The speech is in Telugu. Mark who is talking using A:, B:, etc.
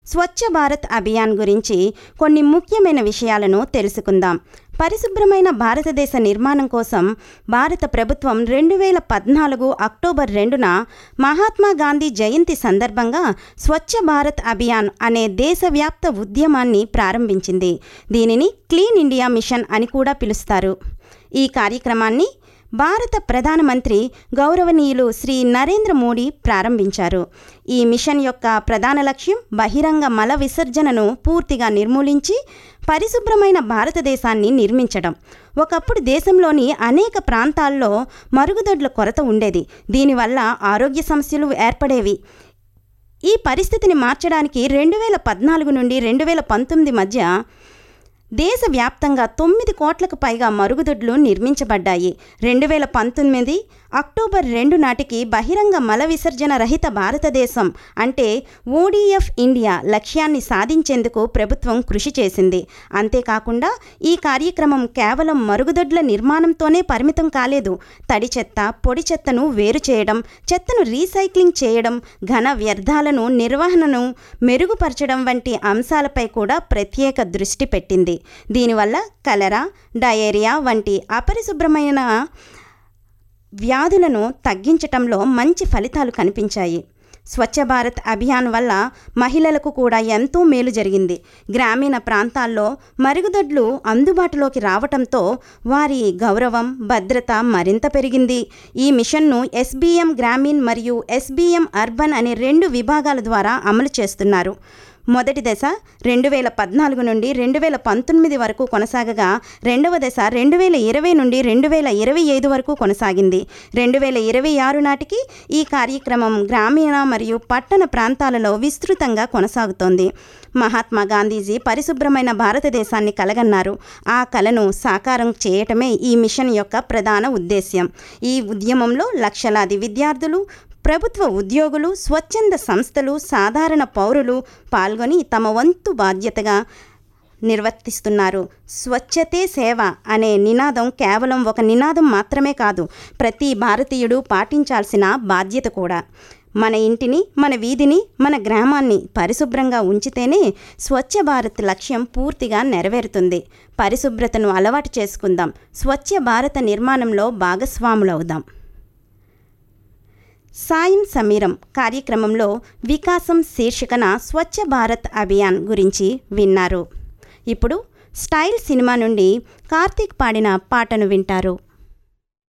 A: స్వచ్ఛ భారత్ అభియాన్ గురించి కొన్ని ముఖ్యమైన విషయాలను తెలుసుకుందాం పరిశుభ్రమైన భారతదేశ నిర్మాణం కోసం భారత ప్రభుత్వం రెండు వేల పద్నాలుగు అక్టోబర్ రెండున మహాత్మా గాంధీ జయంతి సందర్భంగా స్వచ్ఛ భారత్ అభియాన్ అనే దేశవ్యాప్త ఉద్యమాన్ని ప్రారంభించింది దీనిని క్లీన్ ఇండియా మిషన్ అని కూడా పిలుస్తారు ఈ కార్యక్రమాన్ని భారత ప్రధానమంత్రి గౌరవనీయులు శ్రీ నరేంద్ర మోడీ ప్రారంభించారు ఈ మిషన్ యొక్క ప్రధాన లక్ష్యం బహిరంగ మల విసర్జనను పూర్తిగా నిర్మూలించి పరిశుభ్రమైన భారతదేశాన్ని నిర్మించడం ఒకప్పుడు దేశంలోని అనేక ప్రాంతాల్లో మరుగుదొడ్ల కొరత ఉండేది దీనివల్ల ఆరోగ్య సమస్యలు ఏర్పడేవి ఈ పరిస్థితిని మార్చడానికి రెండు వేల పద్నాలుగు నుండి రెండు వేల పంతొమ్మిది మధ్య దేశవ్యాప్తంగా తొమ్మిది కోట్లకు పైగా మరుగుదొడ్లు నిర్మించబడ్డాయి రెండు వేల పంతొమ్మిది అక్టోబర్ రెండు నాటికి బహిరంగ మల విసర్జన రహిత భారతదేశం అంటే ఓడిఎఫ్ ఇండియా లక్ష్యాన్ని సాధించేందుకు ప్రభుత్వం కృషి చేసింది అంతేకాకుండా ఈ కార్యక్రమం కేవలం మరుగుదొడ్ల నిర్మాణంతోనే పరిమితం కాలేదు తడి చెత్త పొడి చెత్తను వేరు చేయడం చెత్తను రీసైక్లింగ్ చేయడం ఘన వ్యర్థాలను నిర్వహణను మెరుగుపరచడం వంటి అంశాలపై కూడా ప్రత్యేక దృష్టి పెట్టింది దీనివల్ల కలరా డయేరియా వంటి అపరిశుభ్రమైన వ్యాధులను తగ్గించటంలో మంచి ఫలితాలు కనిపించాయి స్వచ్ఛ భారత్ అభియాన్ వల్ల మహిళలకు కూడా ఎంతో మేలు జరిగింది గ్రామీణ ప్రాంతాల్లో మరుగుదొడ్లు అందుబాటులోకి రావటంతో వారి గౌరవం భద్రత మరింత పెరిగింది ఈ మిషన్ను ఎస్బీఎం గ్రామీణ్ మరియు ఎస్బీఎం అర్బన్ అనే రెండు విభాగాల ద్వారా అమలు చేస్తున్నారు మొదటి దశ రెండు వేల పద్నాలుగు నుండి రెండు వేల పంతొమ్మిది వరకు కొనసాగగా రెండవ దశ రెండు వేల ఇరవై నుండి రెండు వేల ఇరవై ఐదు వరకు కొనసాగింది రెండు వేల ఇరవై ఆరు నాటికి ఈ కార్యక్రమం గ్రామీణ మరియు పట్టణ ప్రాంతాలలో విస్తృతంగా కొనసాగుతోంది మహాత్మా గాంధీజీ పరిశుభ్రమైన భారతదేశాన్ని కలగన్నారు ఆ కలను సాకారం చేయటమే ఈ మిషన్ యొక్క ప్రధాన ఉద్దేశ్యం ఈ ఉద్యమంలో లక్షలాది విద్యార్థులు ప్రభుత్వ ఉద్యోగులు స్వచ్ఛంద సంస్థలు సాధారణ పౌరులు పాల్గొని తమ వంతు బాధ్యతగా నిర్వర్తిస్తున్నారు స్వచ్ఛతే సేవ అనే నినాదం కేవలం ఒక నినాదం మాత్రమే కాదు ప్రతి భారతీయుడు పాటించాల్సిన బాధ్యత కూడా మన ఇంటిని మన వీధిని మన గ్రామాన్ని పరిశుభ్రంగా ఉంచితేనే స్వచ్ఛ భారత్ లక్ష్యం పూర్తిగా నెరవేరుతుంది పరిశుభ్రతను అలవాటు చేసుకుందాం స్వచ్ఛ భారత నిర్మాణంలో భాగస్వాములవుదాం సాయం సమీరం కార్యక్రమంలో వికాసం శీర్షికన స్వచ్ఛ భారత్ అభియాన్ గురించి విన్నారు ఇప్పుడు స్టైల్ సినిమా నుండి కార్తీక్ పాడిన పాటను వింటారు